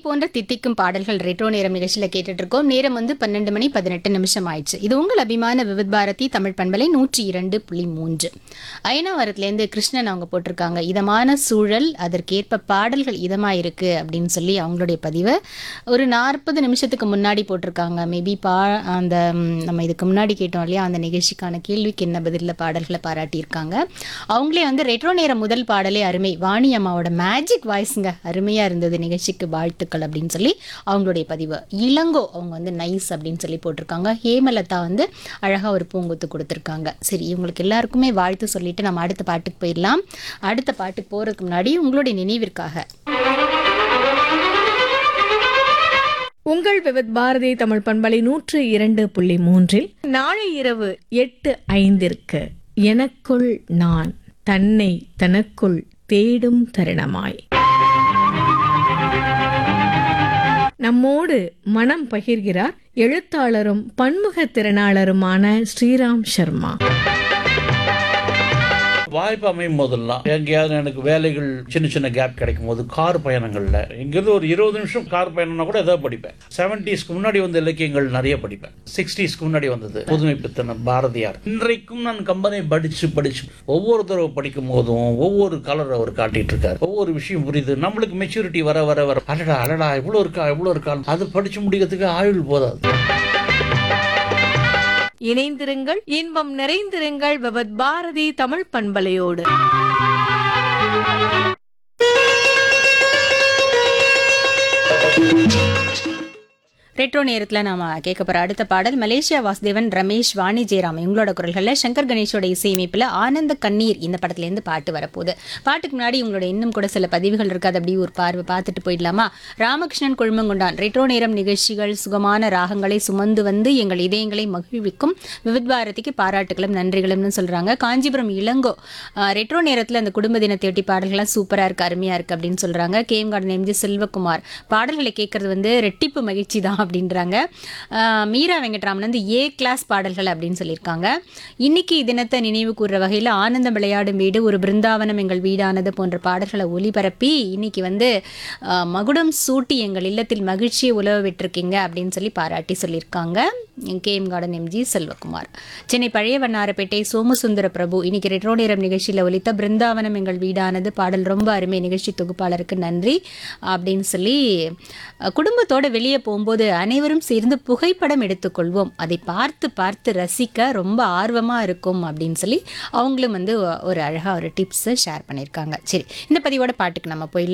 போன்ற தித்திக்கும் பாடல்கள் ரெட்ரோ நேரம் நிகழ்ச்சியில் கேட்டுட்டு இருக்கோம் நேரம் வந்து பன்னெண்டு மணி பதினெட்டு நிமிஷம் ஆயிடுச்சு இது உங்கள் அபிமான விவித் பாரதி தமிழ் பண்பலை நூற்றி இரண்டு புள்ளி மூன்று அயனாவரத்துலேருந்து கிருஷ்ணன் அவங்க போட்டிருக்காங்க இதமான சூழல் அதற்கேற்ப பாடல்கள் இதமாக இருக்கு அப்படின்னு சொல்லி அவங்களுடைய பதிவை ஒரு நாற்பது நிமிஷத்துக்கு முன்னாடி போட்டிருக்காங்க மேபி பா அந்த ம், நம்ம இதுக்கு முன்னாடி கேட்டோம் இல்லையா அந்த நிகழ்ச்சிக்கான கேள்விக்கு என்ன பதிலில் பாடல்களை பாராட்டியிருக்காங்க அவங்களே வந்து ரெட்ரோ நேரம் முதல் பாடலே அருமை வாணி அம்மாவோட மேஜிக் வாய்ஸுங்க அருமையாக இருந்தது நிகழ்ச்சிக்கு வாழ்த்துக்கள் அப்படின்னு சொல்லி அவங்களுடைய பதிவு இளங்கோ அவங்க வந்து நைஸ் அப்படின்னு சொல்லி போட்டிருக்காங்க ஹேமலதா வந்து அழகாக ஒரு பூங்குத்து கொடுத்துருக்காங்க சரி இவங்களுக்கு எல்லாருக்குமே வாழ்த்து சொல்லிட்டு நம்ம அடுத்த பாட்டுக்கு போயிடலாம் அடுத்த பாட்டுக்கு போகிறதுக்கு முன்னாடி உங்களுடைய நினைவிற்காக உங்கள் விவித் பாரதி தமிழ் பண்பலை நூற்று இரண்டு புள்ளி மூன்றில் நாளை இரவு எட்டு ஐந்திற்கு எனக்குள் நான் தன்னை தனக்குள் தேடும் தருணமாய் நம்மோடு மனம் பகிர்கிறார் எழுத்தாளரும் பன்முக திறனாளருமான ஸ்ரீராம் சர்மா வாய்ப்பு அமையும் போதெல்லாம் எங்கேயாவது எனக்கு வேலைகள் சின்ன சின்ன கேப் கிடைக்கும் போது கார் பயணங்கள்ல இங்கிருந்து ஒரு இருபது நிமிஷம் கார் பயணம்னா கூட ஏதாவது படிப்பேன் செவன்டிஸ்க்கு முன்னாடி வந்த இலக்கியங்கள் நிறைய படிப்பேன் சிக்ஸ்டீஸ்க்கு முன்னாடி வந்தது புதுமை பித்தன பாரதியார் இன்றைக்கும் நான் கம்பனை படிச்சு படிச்சு ஒவ்வொரு தடவை படிக்கும் போதும் ஒவ்வொரு கலர் அவர் காட்டிட்டு இருக்காரு ஒவ்வொரு விஷயம் புரியுது நம்மளுக்கு மெச்சூரிட்டி வர வர வர அடடா அடடா இவ்வளோ இருக்கா இவ்வளோ இருக்கா அது படிச்சு முடிக்கிறதுக்கு ஆயுள் போதாது இணைந்திருங்கள் இன்பம் நிறைந்திருங்கள் விவித் பாரதி தமிழ் பண்பலையோடு ரெட்ரோ நேரத்தில் நாம கேட்க போகிற அடுத்த பாடல் மலேசியா வாசுதேவன் ரமேஷ் வாணி ஜெயராம் இவங்களோட குரல்களில் சங்கர் கணேஷோட இசையமைப்பில் ஆனந்த கண்ணீர் இந்த படத்துலேருந்து பாட்டு வரப்போகுது பாட்டுக்கு முன்னாடி உங்களோட இன்னும் கூட சில பதிவுகள் இருக்காது அப்படி ஒரு பார்வை பார்த்துட்டு போயிடலாமா ராமகிருஷ்ணன் கொழுமங்குண்டான் ரெட்ரோ நேரம் நிகழ்ச்சிகள் சுகமான ராகங்களை சுமந்து வந்து எங்கள் இதயங்களை மகிழ்விக்கும் விவித் பாரதிக்கு பாராட்டுகளும் நன்றிகளும்னு சொல்கிறாங்க காஞ்சிபுரம் இளங்கோ அஹ், ரெட்ரோ நேரத்தில் அந்த குடும்ப தினத்தையொட்டி பாடல்கள்லாம் சூப்பராக இருக்குது அருமையாக இருக்குது அப்படின்னு சொல்கிறாங்க கேஎம் கார்டன் எம்ஜி செல்வகுமார் பாடல்களை கேட்கறது வந்து ரெட்டிப்பு மகிழ்ச்சி தான் அப்படின்றாங்க ஆஹ் மீரா வெங்கட்ராமன் வந்து ஏ கிளாஸ் பாடல்கள் அப்படின்னு சொல்லியிருக்காங்க இன்னைக்கு தினத்தை நினைவு கூறுற வகையில் ஆனந்தம் விளையாடும் வீடு ஒரு பிருந்தாவனம் எங்கள் வீடானது போன்ற பாடல்களை ஒளிபரப்பி இன்னைக்கு வந்து ஆஹ் மகுடம் சூட்டி எங்கள் இல்லத்தில் மகிழ்ச்சியை உலவ விட்டிருக்கீங்க அப்படின்னு சொல்லி பாராட்டி சொல்லியிருக்காங்க K M garden M G Selvakumar Chennai பழைய வண்ணாரப்பேட்டை சோமசுந்தர பிரபு இன்னைக்கு ரெட்ரோ நேரம் நிகழ்ச்சியில் ஒலித்த பிருந்தாவனம் எங்கள் வீடானது பாடல் ரொம்ப அருமை நிகழ்ச்சி தொகுப்பாளருக்கு நன்றி அப்படின்னு சொல்லி அஹ், குடும்பத்தோட வெளியே போகும்போது அனைவரும் சேர்ந்து புகைப்படம் எடுத்துக்கொள்வோம் அதை பார்த்து பார்த்து ரசிக்க ரொம்ப ஆர்வமாக இருக்கும் அப்படின்னு சொல்லி அவங்களும் வந்து ஒரு அழகாக ஒரு டிப்ஸை ஷேர் பண்ணியிருக்காங்க சரி இந்த பதிவோட பாட்டுக்கு நம்ம போயிடலாம்